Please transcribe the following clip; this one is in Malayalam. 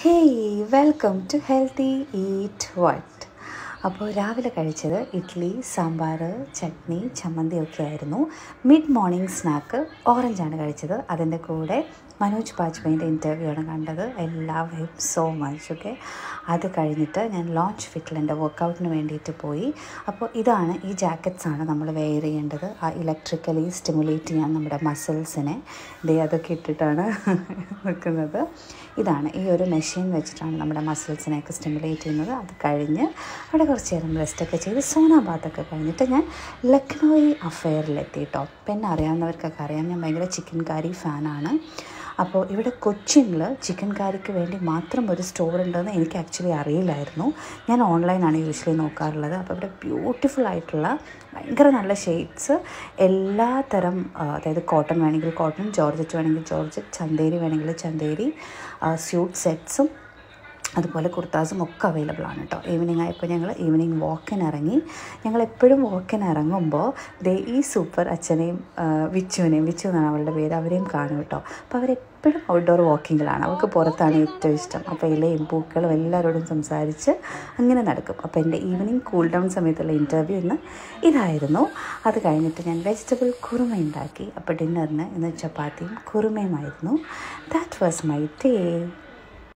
hey welcome to healthy eat വട്ട് അപ്പോൾ രാവിലെ കഴിച്ചത് ഇഡ്ഡലി സാമ്പാർ ചട്നി ചമ്മന്തി ഒക്കെ ആയിരുന്നു മിഡ് മോർണിംഗ് സ്നാക്ക് ഓറഞ്ചാണ് കഴിച്ചത് അതിൻ്റെ കൂടെ മനോജ് ബാജ്പേയിൻ്റെ ഇൻ്റർവ്യൂ ആണ് കണ്ടത് I love him so much okay അത് കഴിഞ്ഞിട്ട് ഞാൻ ലോഞ്ച് ഫിറ്റിലിൻ്റെ വർക്കൗട്ടിന് വേണ്ടിയിട്ട് പോയി അപ്പോൾ ഇതാണ് ഈ ജാക്കറ്റ്സ് ആണ് നമ്മൾ വെയർ ചെയ്യേണ്ടത് ആ ഇലക്ട്രിക്കലി സ്റ്റിമുലേറ്റ് ചെയ്യാൻ നമ്മുടെ മസിൽസിനെ ദേ അതൊക്കെ ഇട്ടിട്ടാണ് നിൽക്കുന്നത് ഇതാണ് ഈ ഒരു മെഷീൻ വെച്ചിട്ടാണ് നമ്മുടെ മസിൽസിനെയൊക്കെ സ്റ്റിമുലേറ്റ് ചെയ്യുന്നത് അത് കഴിഞ്ഞ് അവിടെ കുറച്ച് നേരം റെസ്റ്റൊക്കെ ചെയ്ത് സോനാബാദൊക്കെ കഴിഞ്ഞിട്ട് ഞാൻ ലക്നൗയി അഫെയറിലെത്തി കേട്ടോ പിന്നെ അറിയാവുന്നവർക്കൊക്കെ അറിയാം ഞാൻ ഭയങ്കര ചിക്കൻ കാരി ഫാനാണ് അപ്പോൾ ഇവിടെ കൊച്ചിനിൽ ചിക്കൻ കാരിക്ക് വേണ്ടി മാത്രം ഒരു സ്റ്റോർ ഉണ്ടെന്ന് എനിക്ക് ആക്ച്വലി അറിയില്ലായിരുന്നു ഞാൻ ഓൺലൈനാണ് യൂഷ്വലി നോക്കാറുള്ളത് അപ്പോൾ ഇവിടെ ബ്യൂട്ടിഫുൾ ആയിട്ടുള്ള ഭയങ്കര നല്ല ഷെയ്ഡ്സ് എല്ലാ തരം ആ, അതായത് കോട്ടൺ വേണമെങ്കിൽ കോട്ടൺ ജോർജറ്റ് വേണമെങ്കിൽ ജോർജറ്റ് ചന്തേരി വേണമെങ്കിൽ ചന്തേരി സ്യൂട്ട് സെറ്റ്സും അതുപോലെ കുർത്താസും ഒക്കെ അവൈലബിൾ ആണ് കേട്ടോ ഈവനിങ് ആയപ്പോൾ ഞങ്ങൾ ഈവനിങ് വാക്കിന് ഇറങ്ങി ഞങ്ങൾ എപ്പോഴും വാക്കിന് ഇറങ്ങുമ്പോൾ ദേ ഈ സൂപ്പർ അച്ഛനെയും ആ, വിച്ചുവിനെയും വിച്ചു എന്നാണ് അവളുടെ പേര് അവരെയും കാണും കേട്ടോ അപ്പോൾ അവരെപ്പോഴും ഔട്ട്ഡോർ വാക്കിങ്ങിലാണ് അവർക്ക് പുറത്താണ് ഏറ്റവും ഇഷ്ടം അപ്പോൾ ഇലയും പൂക്കളും എല്ലാവരോടും സംസാരിച്ച് അങ്ങനെ നടക്കും അപ്പോൾ എൻ്റെ ഈവനിങ് കൂൾ ഡൗൺ സമയത്തുള്ള ഇൻ്റർവ്യൂ ഇന്ന് ഇതായിരുന്നു അത് കഴിഞ്ഞിട്ട് ഞാൻ വെജിറ്റബിൾ കുറുമ ഉണ്ടാക്കി അപ്പോൾ ഡിന്നറിന് ഇന്ന് ചപ്പാത്തിയും കുറുമയുമായിരുന്നു ദാറ്റ് വാസ് മൈ ഡേ